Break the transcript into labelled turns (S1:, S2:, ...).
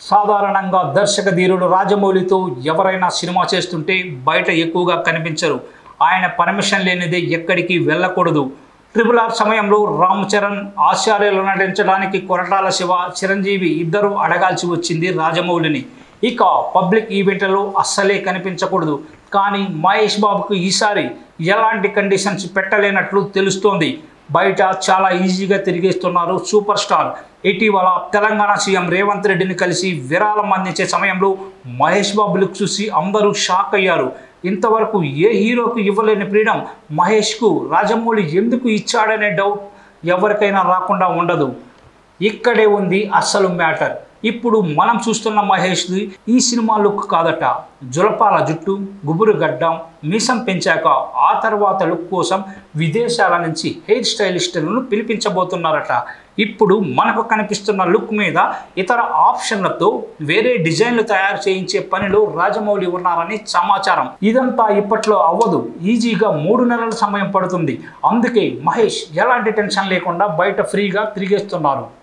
S1: సాధారణంగా దర్శక ధీరుడు రాజమౌళితో ఎవరైనా సినిమా చేస్తుంటే బయట ఎక్కువగా కనిపించరు ఆయన పర్మిషన్ లేనిదే ఎక్కడికి వెళ్ళకూడదు ట్రిపుల్ ఆర్ సమయంలో రామ్ చరణ్ ఆచార్యలు నటించడానికి కొరటాల శివ చిరంజీవి ఇద్దరు అడగాల్సి వచ్చింది రాజమౌళిని ఇక పబ్లిక్ ఈవెంట్లలో అస్సలే కనిపించకూడదు కానీ మహేష్ బాబుకు ఈసారి ఎలాంటి కండిషన్స్ పెట్టలేనట్లు తెలుస్తోంది బయట చాలా ఈజీగా తిరిగేస్తున్నారు సూపర్ స్టార్ ఇటీవల తెలంగాణ సీఎం రేవంత్ రెడ్డిని కలిసి విరాళం అందించే సమయంలో మహేష్ బాబు లుక్ చూసి అందరూ షాక్ అయ్యారు ఇంతవరకు ఏ హీరోకు ఇవ్వలేని ఫ్రీడమ్ మహేష్కు రాజమౌళి ఎందుకు ఇచ్చాడనే డౌట్ ఎవరికైనా రాకుండా ఉండదు ఇక్కడే ఉంది అసలు మ్యాటర్ ఇప్పుడు మనం చూస్తున్న మహేష్ది ఈ సినిమా లుక్ కాదట జులపాల జుట్టు గుబురు గడ్డం మీసం పెంచాక ఆ తర్వాత లుక్ కోసం విదేశాల నుంచి హెయిర్ స్టైలిస్టులను పిలిపించబోతున్నారట ఇప్పుడు మనకు కనిపిస్తున్న లుక్ మీద ఇతర ఆప్షన్లతో వేరే డిజైన్లు తయారు చేయించే పనిలో రాజమౌళి ఉన్నారని సమాచారం ఇదంతా ఇప్పట్లో అవ్వదు ఈజీగా మూడు నెలల సమయం పడుతుంది అందుకే మహేష్ ఎలాంటి టెన్షన్ లేకుండా బయట ఫ్రీగా తిరిగేస్తున్నారు